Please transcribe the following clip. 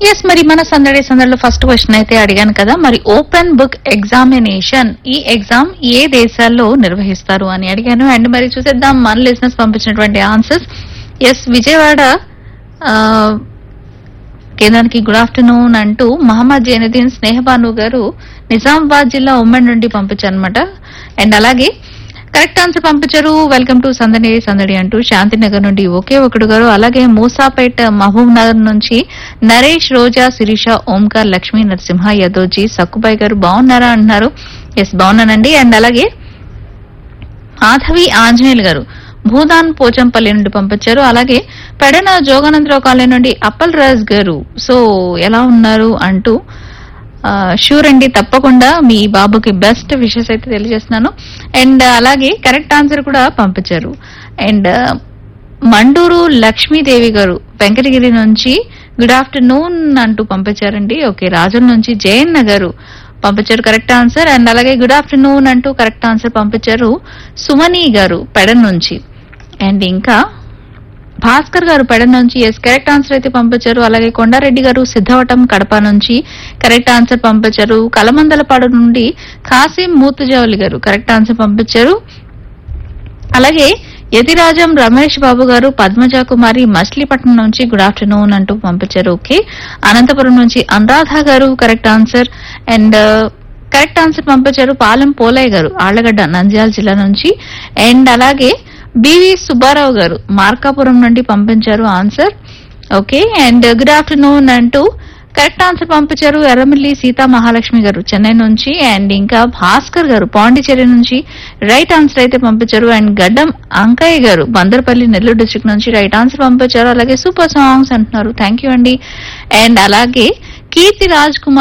yes మరి మన సందడి సందడిలో ఫస్ట్ క్వశ్చన్ అయితే అడిగాను కదా మరి ఓపెన్ బుక్ ఎగ్జామినేషన్ ఈ ఎగ్జామ్ ఏ దేశాల్లో నిర్వహిస్తారు అని అడిగాను అండ్ మరి చూసేద్దాం మన లిజినెస్ పంపించినటువంటి ఆన్సర్స్ ఎస్ విజయవాడ ఆ, కేంద్రానికి గుడ్ ఆఫ్టర్నూన్ అంటూ మహమ్మద్ జైనుద్దీన్ స్నేహబాను గారు నిజామాబాద్ జిల్లా ఉమ్మడి నుండి పంపించారనమాట అండ్ అలాగే కరెక్ట్ ఆన్సర్ పంపించారు వెల్కమ్ టు సందడి సందడి అంటూ శాంతినగర్ నుండి ఒకే ఒకడు గారు అలాగే మూసాపేట్ మహబూబ్ నగర్ నుంచి నరేష్ రోజా శిరీష ఓంకార్ లక్ష్మీ నరసింహ యదోజీ సక్కుబాయ్ గారు బాగున్నారా అంటున్నారు ఎస్ బాగున్నానండి అండ్ అలాగే మాధవి ఆంజనేయులు గారు భూదాన్ పోచంపల్లి నుండి పంపించారు అలాగే పెడన జోగానందరావు కాలనీ నుండి అప్పల్ రాజ్ గారు సో ఎలా ఉన్నారు అంటూ షూర్ అండి తప్పకుండా మీ బాబుకి బెస్ట్ విషెస్ అయితే తెలియజేస్తున్నాను అండ్ అలాగే కరెక్ట్ ఆన్సర్ కూడా పంపించారు అండ్ మండూరు లక్ష్మీదేవి గారు వెంకటగిరి నుంచి గుడ్ ఆఫ్టర్నూన్ అంటూ పంపించారండి ఓకే రాజుల నుంచి జయన్న గారు పంపించారు కరెక్ట్ ఆన్సర్ అండ్ అలాగే గుడ్ ఆఫ్టర్నూన్ అంటూ కరెక్ట్ ఆన్సర్ పంపించారు సుమని గారు పెడన్ నుంచి అండ్ ఇంకా భాస్కర్ గారు పెడ నుంచి ఎస్ కరెక్ట్ ఆన్సర్ అయితే పంపించారు అలాగే కొండారెడ్డి గారు సిద్ధవటం కడప నుంచి కరెక్ట్ ఆన్సర్ పంపించారు కలమందలపాడు నుండి కాసిం మూతుజావలి గారు కరెక్ట్ ఆన్సర్ పంపించారు అలాగే యతిరాజం రమేష్ బాబు గారు పద్మజ కుమారి మచిలీపట్నం నుంచి గుడ్ ఆఫ్టర్నూన్ అంటూ పంపించారు ఓకే అనంతపురం నుంచి అనురాధ గారు correct answer and correct answer పంపించారు పాలెం పోలయ్య గారు ఆళ్లగడ్డ నంద్యాల జిల్లా నుంచి అండ్ అలాగే బివి సుబ్బారావు గారు మార్కాపురం నుండి పంపించారు answer okay and good afternoon అంటూ కరెక్ట్ ఆన్సర్ పంపించారు ఎర్రమిల్లి సీతా మహాలక్ష్మి గారు చెన్నై నుంచి అండ్ ఇంకా భాస్కర్ గారు పాండిచేరి నుంచి రైట్ ఆన్సర్ అయితే పంపించారు అండ్ గడ్డం అంకయ్య గారు బందర్పల్లి నెల్లూరు డిస్ట్రిక్ట్ నుంచి రైట్ ఆన్సర్ పంపించారు అలాగే సూపర్ సాంగ్స్ అంటున్నారు థ్యాంక్ యూ అండి అండ్ అలాగే కీర్తి రాజ్ కుమార్